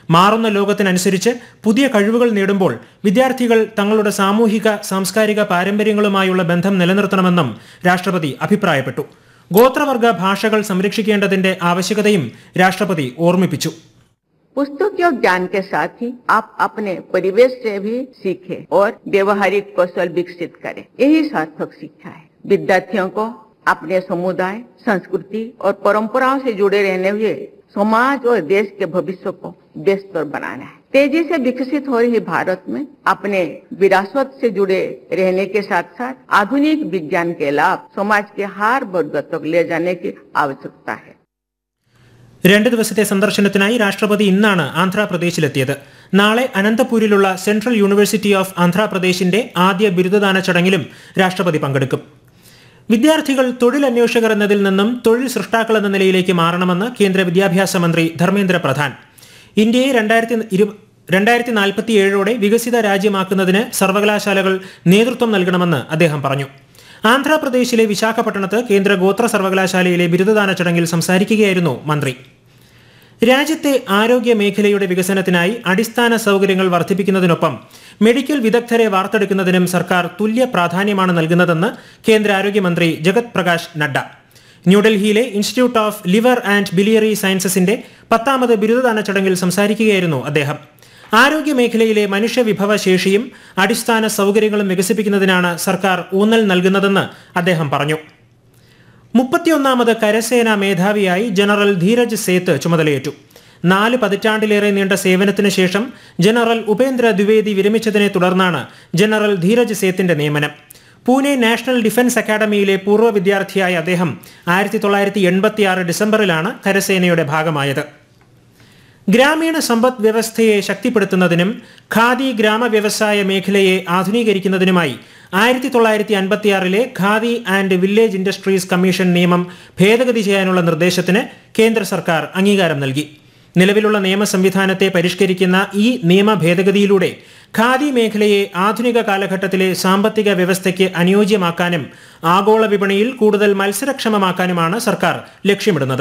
മാറുന്ന ലോകത്തിനനുസരിച്ച് പുതിയ കഴിവുകൾ നേടുമ്പോൾ വിദ്യാർത്ഥികൾ തങ്ങളുടെ സാമൂഹിക സാംസ്കാരിക പാരമ്പര്യങ്ങളുമായുള്ള ബന്ധം നിലനിർത്തണമെന്നും രാഷ്ട്രപതി അഭിപ്രായപ്പെട്ടു ഗോത്രവർഗ ഭാഷകൾ സംരക്ഷിക്കേണ്ടതിന്റെ ആവശ്യകതയും രാഷ്ട്രപതി ഓർമ്മിപ്പിച്ചു पुस्तकीय ज्ञान के साथ ही आप अपने परिवेश से भी सीखें और व्यवहारिक कौशल विकसित करें यही सार्थक शिक्षा है विद्यार्थियों को अपने समुदाय संस्कृति और परंपराओं से जुड़े रहने हुए समाज और देश के भविष्य को बेहतर बनाना है तेजी से विकसित हो रही भारत में अपने विरासत से जुड़े रहने के साथ साथ आधुनिक विज्ञान के लाभ समाज के हर वर्ग तक ले जाने की आवश्यकता है രണ്ട് ദിവസത്തെ സന്ദർശനത്തിനായി രാഷ്ട്രപതി ഇന്നാണ് ആന്ധ്രാപ്രദേശിലെത്തിയത് നാളെ അനന്തപൂരിലുള്ള സെൻട്രൽ യൂണിവേഴ്സിറ്റി ഓഫ് ആന്ധ്രാപ്രദേശിന്റെ ആദ്യ ബിരുദദാന ചടങ്ങിലും രാഷ്ട്രപതി പങ്കെടുക്കും വിദ്യാർത്ഥികൾ തൊഴിലന്വേഷകർ എന്നതിൽ നിന്നും തൊഴിൽ സൃഷ്ടാക്കൾ എന്ന നിലയിലേക്ക് മാറണമെന്ന് കേന്ദ്ര വിദ്യാഭ്യാസ മന്ത്രി ധർമ്മേന്ദ്ര പ്രധാൻ ഇന്ത്യയെ രണ്ടായിരത്തി ഇരു രണ്ടായിരത്തി നാൽപ്പത്തി ഏഴോടെ വികസിത രാജ്യമാക്കുന്നതിന് സർവകലാശാലകൾ നേതൃത്വം നൽകണമെന്ന് അദ്ദേഹം പറഞ്ഞു ആന്ധ്രാപ്രദേശിലെ വിശാഖപട്ടണത്ത് കേന്ദ്ര ഗോത്ര സർവകലാശാലയിലെ ബിരുദദാന ചടങ്ങിൽ സംസാരിക്കുകയായിരുന്നു മന്ത്രി രാജ്യത്തെ ആരോഗ്യ മേഖലയുടെ വികസനത്തിനായി അടിസ്ഥാന സൗകര്യങ്ങൾ വർദ്ധിപ്പിക്കുന്നതിനൊപ്പം മെഡിക്കൽ വിദഗ്ധരെ വാർത്തെടുക്കുന്നതിനും സർക്കാർ തുല്യ പ്രാധാന്യമാണ് നൽകുന്നതെന്ന് കേന്ദ്ര ആരോഗ്യമന്ത്രി ജഗത് പ്രകാശ് നഡ്ഡ ന്യൂഡൽഹിയിലെ institute of liver and biliary സയൻസസിന്റെ പത്താമത് ബിരുദദാന ചടങ്ങിൽ സംസാരിക്കുകയായിരുന്നു അദ്ദേഹം ആരോഗ്യ മേഖലയിലെ മനുഷ്യവിഭവ ശേഷിയും അടിസ്ഥാന സൗകര്യങ്ങളും വികസിപ്പിക്കുന്നതിനാണ് സർക്കാർ ഊന്നൽ നൽകുന്നതെന്ന് അദ്ദേഹം പറഞ്ഞു മുപ്പത്തിയൊന്നാമത് കരസേനാ മേധാവിയായി ജനറൽ ധീരജ് സേത്ത് ചുമതലയേറ്റു നാല് പതിറ്റാണ്ടിലേറെ നീണ്ട സേവനത്തിനു ശേഷം ജനറൽ ഉപേന്ദ്ര ദ്വിവേദി വിരമിച്ചതിനെ തുടർന്നാണ് ജനറൽ ധീരജ് സേത്തിന്റെ നിയമനം പൂനെ നാഷണൽ ഡിഫൻസ് അക്കാദമിയിലെ പൂർവ്വ വിദ്യാർത്ഥിയായ അദ്ദേഹം ആയിരത്തി തൊള്ളായിരത്തി എൺപത്തിയാറ് ഡിസംബറിലാണ് കരസേനയുടെ ഭാഗമായത് ഗ്രാമീണ സമ്പദ് വ്യവസ്ഥയെ ശക്തിപ്പെടുത്തുന്നതിനും ഖാദി ഗ്രാമ വ്യവസായ മേഖലയെ ആധുനീകരിക്കുന്നതിനുമായി ആയിരത്തി തൊള്ളായിരത്തി അൻപത്തിയാറിലെ khadi and village industries commission നിയമം ഭേദഗതി ചെയ്യാനുള്ള നിർദ്ദേശത്തിന് കേന്ദ്ര സർക്കാർ അംഗീകാരം നൽകി നിലവിലുള്ള നിയമ സംവിധാനത്തെ പരിഷ്കരിക്കുന്ന ഈ നിയമ ഭേദഗതിയിലൂടെ ഖാദി മേഖലയെ ആധുനിക കാലഘട്ടത്തിലെ സാമ്പത്തിക വ്യവസ്ഥയ്ക്ക് അനുയോജ്യമാക്കാനും ആഗോള വിപണിയിൽ കൂടുതൽ മത്സരക്ഷമമാക്കാനുമാണ് സർക്കാർ ലക്ഷ്യമിടുന്നത്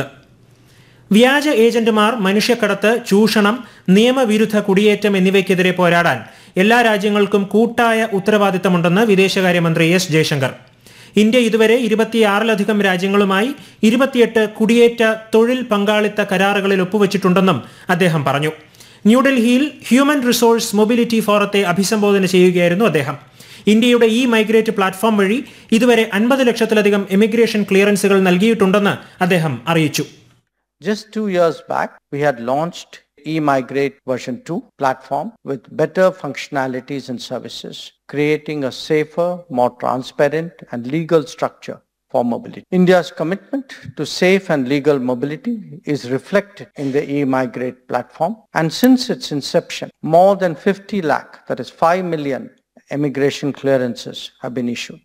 വ്യാജ ഏജന്റുമാർ മനുഷ്യക്കടത്ത് ചൂഷണം നിയമവിരുദ്ധ കുടിയേറ്റം എന്നിവയ്ക്കെതിരെ പോരാടാൻ എല്ലാ രാജ്യങ്ങൾക്കും കൂട്ടായ ഉത്തരവാദിത്തമുണ്ടെന്ന് വിദേശകാര്യമന്ത്രി എസ് ജയശങ്കർ ഇന്ത്യ ഇതുവരെ ഇരുപത്തിയാറിലധികം രാജ്യങ്ങളുമായി ഇരുപത്തിയെട്ട് കുടിയേറ്റ തൊഴിൽ പങ്കാളിത്ത കരാറുകളിൽ ഒപ്പുവച്ചിട്ടുണ്ടെന്നും അദ്ദേഹം പറഞ്ഞു ന്യൂഡൽഹിയിൽ ഹ്യൂമൻ റിസോഴ്സ് മൊബിലിറ്റി ഫോറത്തെ അഭിസംബോധന ചെയ്യുകയായിരുന്നു അദ്ദേഹം ഇന്ത്യയുടെ ഈ മൈഗ്രേറ്റ് പ്ലാറ്റ്ഫോം വഴി ഇതുവരെ അൻപത് ലക്ഷത്തിലധികം എമിഗ്രേഷൻ ക്ലിയറൻസുകൾ നൽകിയിട്ടുണ്ടെന്ന് അദ്ദേഹം അറിയിച്ചു Just two years back, we had launched eMigrate version 2 platform with better functionalities and services, creating a safer, more transparent and legal structure for mobility. India's commitment to safe and legal mobility is reflected in the eMigrate platform and since its inception, more than 50 lakh, that is 5 million immigration clearances have been issued.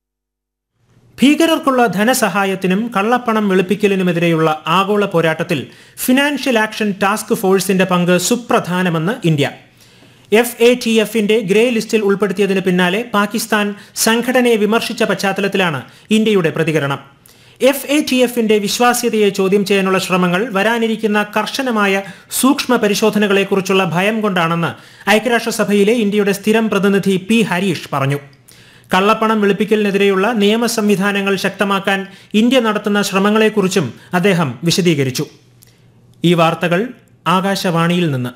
ഭീകരർക്കുള്ള ധനസഹായത്തിനും കള്ളപ്പണം വെളുപ്പിക്കലിനുമെതിരെയുള്ള ആഗോള പോരാട്ടത്തിൽ financial action task ഫോഴ്സിന്റെ പങ്ക് സുപ്രധാനമെന്ന് India F A T എഫിന്റെ grey ലിസ്റ്റിൽ ഉൾപ്പെടുത്തിയതിന് പിന്നാലെ പാകിസ്ഥാൻ സംഘടനയെ വിമർശിച്ച പശ്ചാത്തലത്തിലാണ് ഇന്ത്യയുടെ പ്രതികരണം എഫ് എ ടി എഫിന്റെ വിശ്വാസ്യതയെ ചോദ്യം ചെയ്യാനുള്ള ശ്രമങ്ങൾ വരാനിരിക്കുന്ന കർശനമായ സൂക്ഷ്മ പരിശോധനകളെക്കുറിച്ചുള്ള ഭയം കൊണ്ടാണെന്ന് ഐക്യരാഷ്ട്രസഭയിലെ ഇന്ത്യയുടെ സ്ഥിരം പ്രതിനിധി പി ഹരീഷ് പറഞ്ഞു കള്ളപ്പണം വെളുപ്പിക്കലിനെതിരെയുള്ള നിയമ സംവിധാനങ്ങൾ ശക്തമാക്കാൻ ഇന്ത്യ നടത്തുന്ന ശ്രമങ്ങളെക്കുറിച്ചും അദ്ദേഹം വിശദീകരിച്ചു ഈ വാർത്തകൾ ആകാശവാണിയിൽ നിന്ന്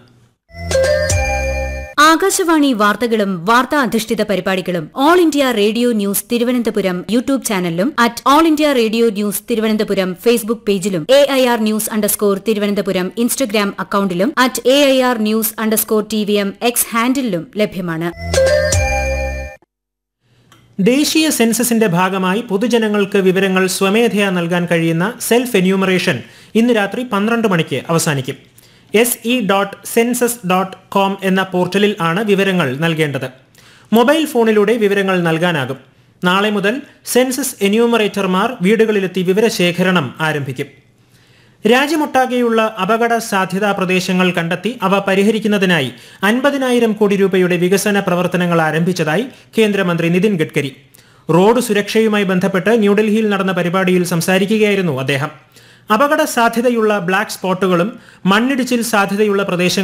ആകാശവാണി വാർത്തകളും വാർത്താ അധിഷ്ഠിത പരിപാടികളും all India radio news Thiruvananthapuram YouTube ചാനലിലും at all India radio news Thiruvananthapuram Facebook പേജിലും A I R news underscore Thiruvananthapuram Instagram അക്കൌണ്ടിലും at A I R news underscore T V M X ഹാൻഡിലും ലഭ്യമാണ് ദേശീയ സെൻസസിന്റെ ഭാഗമായി പൊതുജനങ്ങൾക്ക് വിവരങ്ങൾ സ്വമേധയാ നൽകാൻ കഴിയുന്ന സെൽഫ് എന്യൂമറേഷൻ ഇന്ന് രാത്രി പന്ത്രണ്ട് മണിക്ക് അവസാനിക്കും S E dot census dot com എന്ന പോർട്ടലിൽ ആണ് വിവരങ്ങൾ നൽകേണ്ടത് മൊബൈൽ ഫോണിലൂടെ വിവരങ്ങൾ നൽകാനാകും നാളെ മുതൽ സെൻസസ് എന്യൂമറേറ്റർമാർ വീടുകളിലെത്തി വിവരശേഖരണം ആരംഭിക്കും രാജ്യമൊട്ടാകെയുള്ള അപകട സാധ്യതാ പ്രദേശങ്ങൾ കണ്ടെത്തി അവ പരിഹരിക്കുന്നതിനായി അൻപതിനായിരം കോടി രൂപയുടെ വികസന പ്രവർത്തനങ്ങൾ ആരംഭിച്ചതായി കേന്ദ്രമന്ത്രി നിതിൻ ഗഡ്കരി റോഡ് സുരക്ഷയുമായി ബന്ധപ്പെട്ട് ന്യൂഡൽഹിയിൽ നടന്ന പരിപാടിയിൽ സംസാരിക്കുകയായിരുന്നു അദ്ദേഹം അപകട സാധ്യതയുള്ള ബ്ലാക്ക് സ്പോട്ടുകളും മണ്ണിടിച്ചിൽ സാധ്യതയുള്ള പ്രദേശങ്ങളും